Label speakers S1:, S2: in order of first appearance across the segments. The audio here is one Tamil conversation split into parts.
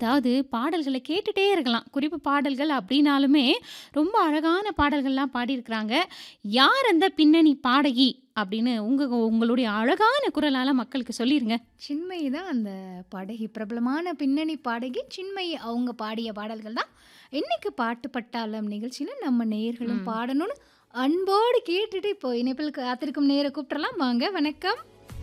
S1: அதாவது பாடல்கள கேட்டுட்டே இருக்கலாம். குறிப்பு பாடல்கள் அப்டின்னாலுமே, ரொம்ப அழகான பாடல்கள்லாம் பாடியிருக்கிறாங்க. யார் அந்த பின்னணி பாடகி? அப்படின்னு உங்க உங்களுடைய அழகான குரலால மக்களுக்கு சொல்லிருங்க.
S2: சின்மயி தான் அந்த பாடகி. பிரபலமான பின்னணி பாடகி சின்மயி. அவங்க பாடிய பாடல்கள் தான் இன்னைக்கு பாட்டு பட்டாளம் நிகழ்ச்சியில நம்ம நேயர்களும்
S1: ம்.
S2: பாடணும்னு அன்போடு கேட்டுட்டு இப்போ இணைப்பில் காத்திருக்கும் நேயர கூப்பிட்றலாம். வாங்க வணக்கம்.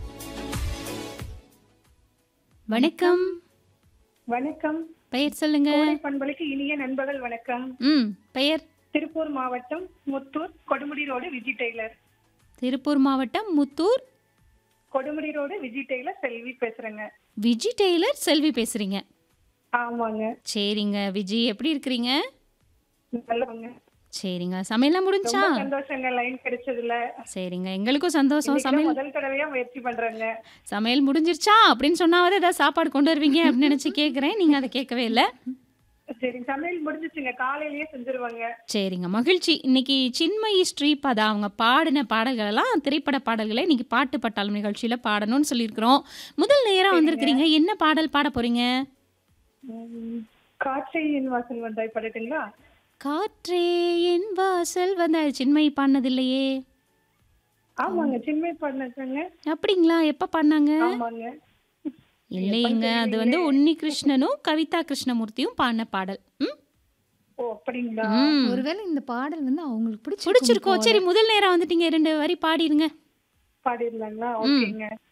S1: வணக்கம்.
S3: வணக்கம்.
S1: பெயர் சொல்லுங்க.
S3: கோடை பண்பலைக்கு இனிய நண்பகல் வணக்கம்.
S1: ம். பெயர்?
S3: திருப்பூர் மாவட்டம் முத்தூர் கொடுமுடி ரோடு விஜி டெய்லர்.
S1: திருப்பூர் மாவட்டம் முத்தூர்
S3: கொடுமுடி ரோடு விஜி டெய்லர் செல்வி பேசுறேங்க.
S1: விஜி டெய்லர் செல்வி பேசுறீங்க.
S3: ஆமாங்க.
S1: சரிங்க. விஜி எப்படி இருக்கிறீங்க?
S3: நல்லவங்க.
S1: சரிங்க. சமையல்லாம் முடிஞ்சுச்சா?
S3: ரொம்ப சந்தோஷங்க லைன் கிடைச்சதுல.
S1: சரிங்க. எங்களுக்கும் சந்தோஷம்.
S3: இன்னைக்கு தான்
S1: சமையல்
S3: முதல் தடவையா முயற்சி பண்றேங்க.
S1: சமையல் முடிஞ்சிருச்சா? அப்படின்னு சொன்னாவது ஏதாவது சாப்பாடு கொண்டு வருவீங்க அப்படின்னு நினைச்சு கேட்கிறேன். நீங்க அத கேட்கவே இல்ல.
S3: சரி சமையல் முடிஞ்சிச்சுங்க. காலையிலேயே செஞ்சுருவாங்க.
S1: சரிங்க. மகிழ்ச்சி. இன்னைக்கு சின்மயி ஸ்ரீபாதா அவங்க பாடின பாடல்கள் எல்லாம் திரைப்பட பாடல்களை இன்னைக்கு பாட்டு பட்டாளம் நிகழ்ச்சியில பாடணும்னு சொல்லியிருக்கிறோம். முதல் நேரா
S3: சரிங்க.
S1: வந்திருக்கிறீங்க. என்ன பாடல் பாட போறீங்க?
S3: ம், காற்றே என் வாசல் வந்தாய் பாடட்டுங்களா?
S1: காற்றே என் வாசல் வந்தாய் சின்மயி பாடினது இல்லையே.
S3: ஆமாங்க. சின்மை பாடினாங்க.
S1: அப்படிங்களா? எப்ப பாடினாங்க?
S3: ஆமாங்க.
S1: இல்லையேங்க.
S3: எப்பன்னு
S1: அது வந்து
S3: தெரியலையே.
S1: உன்னி கிருஷ்ணனும், கவிதா கிருஷ்ணமூர்த்தியும் பாடின பாடல். ம்.
S3: ஓ அப்படிங்களா?
S1: ம்.
S2: ஒருவேளை இந்த பாடல் வந்து அவங்களுக்கு பிடிச்சிருக்கும்
S1: பிடிச்சிருக்கோ.
S2: போல.
S1: சரி முதல் நேரா வந்துட்டீங்க. 2 வரி பாடிருங்க.
S3: பாடிருந்தாங்களா?
S1: ம்.
S3: ஓகேங்க.